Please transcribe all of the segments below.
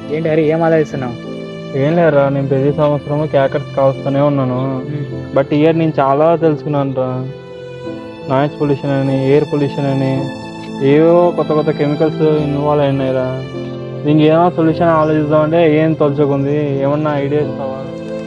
ఏంటి హరి ఏం ఆలోచిస్తున్నావు ఏం లేరా నేను ప్రతి సంవత్సరం క్యాకర్స్ కావస్తూనే ఉన్నాను బట్ ఇయర్ నేను చాలా తెలుసుకున్నాను రా నాయిస్ పొల్యూషన్ అని ఎయిర్ పొల్యూషన్ అని ఏవో కొత్త కొత్త కెమికల్స్ ఇన్వాల్వ్ అయినాయిరా దీనికి ఏమైనా సొల్యూషన్ ఆలోచిద్దామంటే ఏం తలుచుకుంది ఏమన్నా ఐడియా ఇస్తావా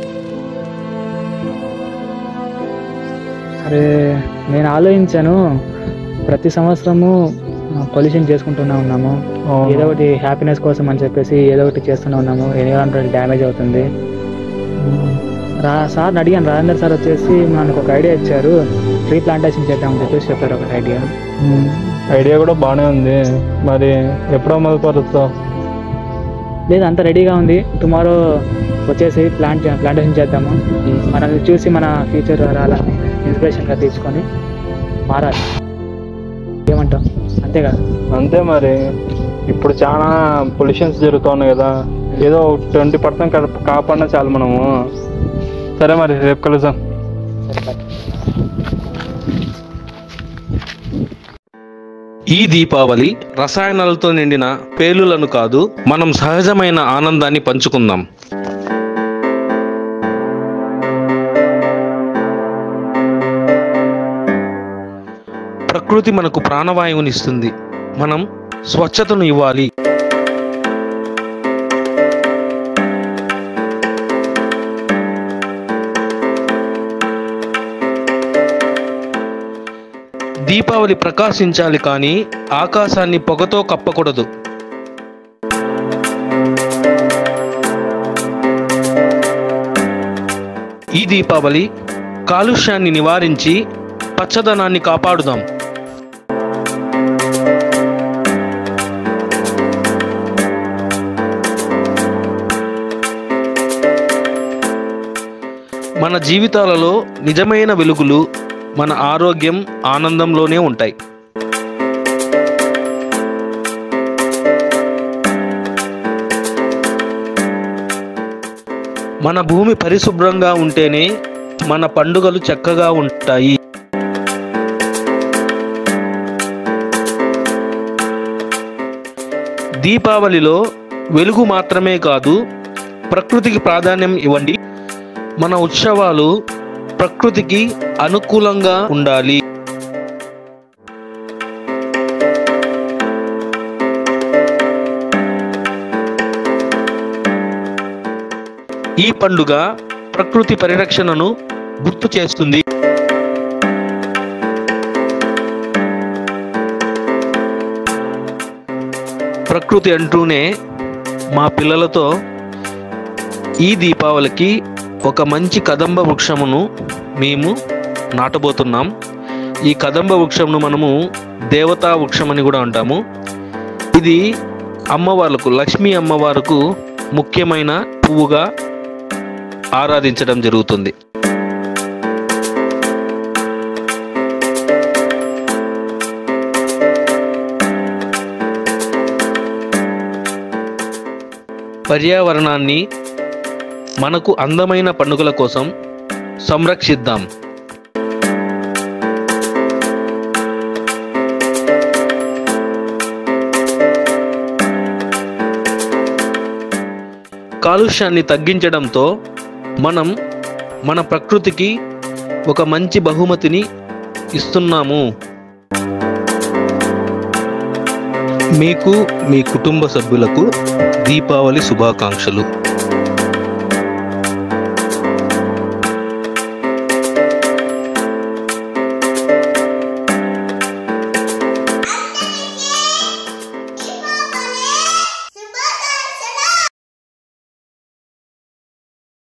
అరే నేను ఆలోచించాను ప్రతి సంవత్సరము పొల్యూషన్ చేసుకుంటూనే ఉన్నాము అవును. ఏదో ఒకటి హ్యాపీనెస్ కోసం అని చెప్పేసి ఏదో ఒకటి చేస్తూనే ఉన్నాము ఎన్విరాన్మెంట్ డ్యామేజ్ అవుతుంది రా సార్ అడిగాను రాజేంద్ర సార్ వచ్చేసి మనకు ఒక ఐడియా ఇచ్చారు ట్రీ ప్లాంటేషన్ చేద్దామని చెప్పేసి చెప్పారు ఒక ఐడియా ఐడియా కూడా బాగానే ఉంది మరి ఎప్పుడో మొదలు పరుస్తావు లేదు అంతా రెడీగా ఉంది టుమారో వచ్చేసి ప్లాంట్ ప్లాంటేషన్ చేద్దాము మనల్ని చూసి మన ఫ్యూచర్ రాలని ఇన్స్పిరేషన్గా తీసుకొని మారాలి ఏమంటాం అంతేగా అంతే మరి ఇప్పుడు చాలా పొల్యూషన్స్ జరుగుతున్నాయి కదా ఏదో ట్వంటీ పర్సెంట్ కాపాడినా చాలు మనము సరే మరి రేపు కలుద్దాం సరే బాయ్ ఈ దీపావళి రసాయనాలతో నిండిన పేలులను కాదు మనం సహజమైన ఆనందాన్ని పంచుకుందాం ప్రకృతి మనకు ప్రాణవాయువునిస్తుంది మనం స్వచ్ఛతను ఇవ్వాలి దీపావళి ప్రకాశించాలి కానీ ఆకాశాన్ని పొగతో కప్పకూడదు ఈ దీపావళి కాలుష్యాన్ని నివారించి పచ్చదనాన్ని కాపాడుదాం మన జీవితాలలో నిజమైన వెలుగులు మన ఆరోగ్యం ఆనందంలోనే ఉంటాయి మన భూమి పరిశుభ్రంగా ఉంటేనే మన పండుగలు చక్కగా ఉంటాయి దీపావళిలో వెలుగు మాత్రమే కాదు ప్రకృతికి ప్రాధాన్యం ఇవ్వండి మన ఉత్సవాలు ప్రకృతికి అనుకూలంగా ఉండాలి ఈ పండుగ ప్రకృతి పరిరక్షణను గుర్తు చేస్తుంది ప్రకృతి అంటూనే మా పిల్లలతో ఈ దీపావళికి ఒక మంచి కదంబ వృక్షమును మేము నాటబోతున్నాం ఈ కదంబ వృక్షంను మనము దేవతా వృక్షం అని కూడా అంటాము ఇది అమ్మవార్లకు లక్ష్మీ అమ్మవారికి ముఖ్యమైన పువ్వుగా ఆరాధించడం జరుగుతుంది పర్యావరణాన్ని మనకు అందమైన పండుగల కోసం సంరక్షిద్దాం కాలుష్యాన్ని తగ్గించడంతో మనం మన ప్రకృతికి ఒక మంచి బహుమతిని ఇస్తున్నాము మీకు మీ కుటుంబ సభ్యులకు దీపావళి శుభాకాంక్షలు